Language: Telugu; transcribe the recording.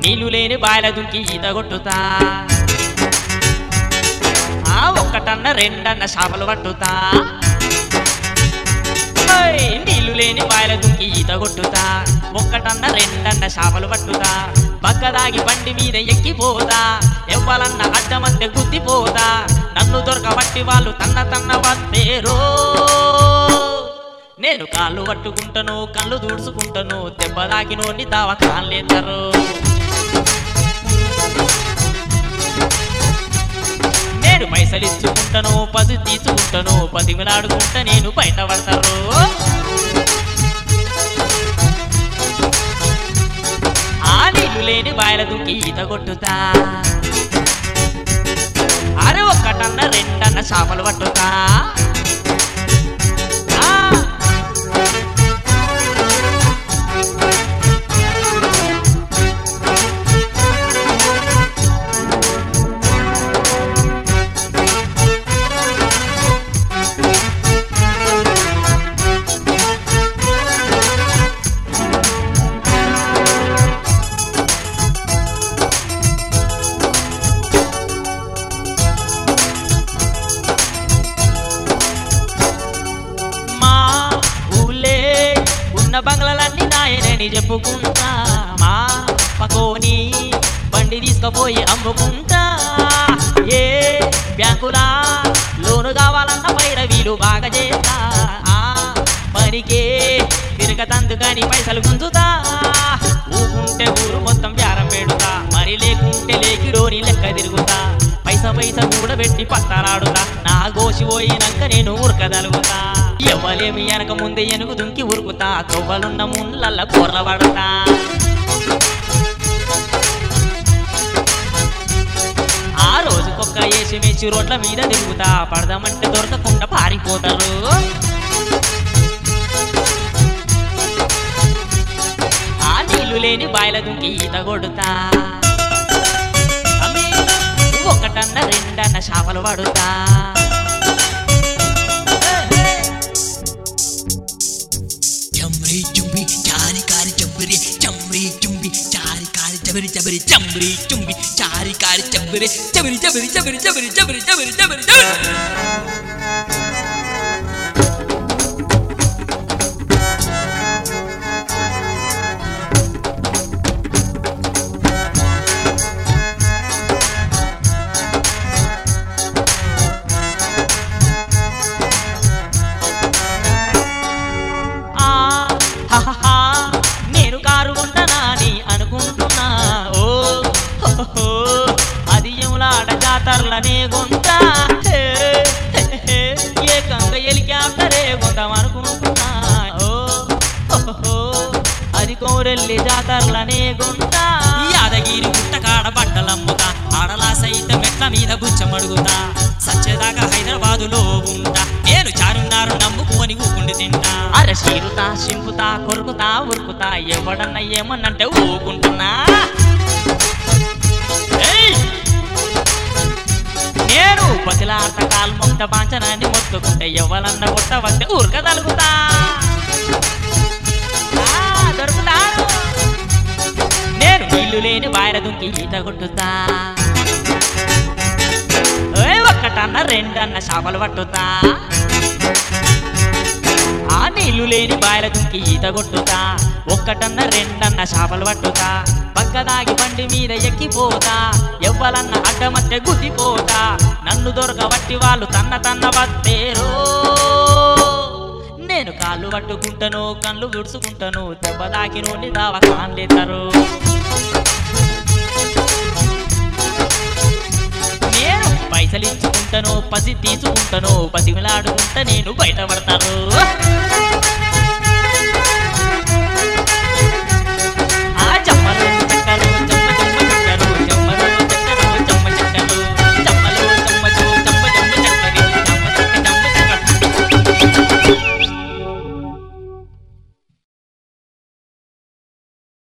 నీళ్లు లేని బాయిల దుంకి ఈత కొట్టుతా ఆ ఒక్కటన్న రెండన్న చేపలు పట్టుతా ఓయ్, నీళ్లు లేని బాయిల దుంకి ఈత కొట్టుతా ఒక్కటన్న రెండన్న చేపలు పట్టుతా పక్కదాగి బండి మీద ఎక్కిపోదా ఎవ్వలన్న అడ్డమంటే గుద్దిపోదా నన్ను దొరకబట్టి వాళ్ళు తన్న తన్న వత్తేరో నేను కాళ్ళు పట్టుకుంటాను కళ్ళు దూడ్చుకుంటాను దెబ్బ తాకినోని దావ కాళ్ళేద్దరు నేను పైసలు ఇచ్చుకుంటాను పది తీసుకుంటాను పదిమిలాడుకుంటా నేను బయట పడతారు ఆ నీళ్లు లేని బాయల దుంకి ఈత కొట్టుతా అరే ఒక్కటన్న రెండన్న చేపలు పట్టుతా ఆ, మా ఊళ్ళే ఉన్న బంగ్లాలన్నీ నాయనని చెప్పుకుంటా మా పకోని బండి తీసుకుపోయి అమ్ముకుంటా ఏ బ్యాంకులా లోను కావాలన్న పైర వీలు బాగా చేస్తా ఆ పనికే తిరగతందుకని పైసలు గుంజుతా ఊకుంటే ఊరు మొత్తం వ్యారం పెడుతా మరి లేకుంటే లేకిడోని లెక్క తిరుగుతా పైస పైస కూడా పెట్టి పత్తరాడుతా నా గోసి పోయినాక నేను ఉరకదలుగుతా ఎవ్వలేమి వెనక ముందే ఎనుగు దుంకి ఉరుకుతా కొవ్వలున్న ముళ్ళల్ల కూరల పడతా ఆ రోజుకొక్క ఏసి మెచ్చి రోడ్ల మీద తిరుగుతా పడదామంటే దొరకకుండా పారిపోతారు ఆ నీళ్లు లేని బాయిల దుంకి ఈత కొడుతా అమ్మి, ఒకటన్న రెండన్న చేపలు పడుతా చమ్రి చుంబి చారి కారి చంబరి చమ్రి చుంబి చారి కారి చబరి చబరి చమ్రి చుంబి చారి కారి చంబరి చబరి చబరి చబరి చబరి చబరి చబరి చబరి చబరి ఆ హహహా, నేను కారు కొంటనాని అనుకుంటున్నా ఓ హోహో, అది ఎములాడ జాతరలనే కొంట హే, హే, హే, ఏకంగా హెలికాప్టరే కొంటాం అనుకుంటున్నా ఓ హోహో, అది కోరెల్లి జాతరలనే కొంట యాదగిరి గుట్ట కాడ బట్టలమ్ముతా ఆడలా సైతం మెట్ల మీద గుచ్చమడుగుతా సచ్చేదాకా హైదరాబాదులో ఉంటా నేను చారున్నారు నమ్ముకొని ఊకుండి తింటా అరే చీరుతా చింపుతా కొరుకుతా ఉరుకుతా ఎవడన్నా ఏమన్నంటే ఊకుంటున్నా ఏయ్! నేను పతిలాట కాలు మొత్త పాంచనాన్ని మొత్తుకుంటే ఎవరన్నా కొట్టవస్తే ఉరకదలుగుతా ఆ, దొరుకుతాను నేను నీళ్లు లేని బాయిల దుంకి ఈత కొట్టుతా ఓయ్ ఒక్కటన్న రెండన్న చేపలు పట్టుతా ఆ నీళ్లు లేని బాయిల దుంకి ఈత కొట్టుతా ఒక్కటన్న రెండన్న చేపలు పట్టుతా పక్కదాగి బండి మీద ఎక్కిపోతా ఎవ్వలన్న అడ్డమత్తే గుద్దిపోతా నన్ను దొరకబట్టి వాళ్ళు తన్న తన్న వత్తేరో నేను కాళ్ళు పట్టుకుంటాను కళ్ళు విడుచుకుంటాను దెబ్బ తాకినోని దావ కాన్లేతారు నేను పైసలు ఇచ్చుకుంటాను పసి తీసుకుంటాను పసిమిలాడుకుంటా నేను బయటపడతాను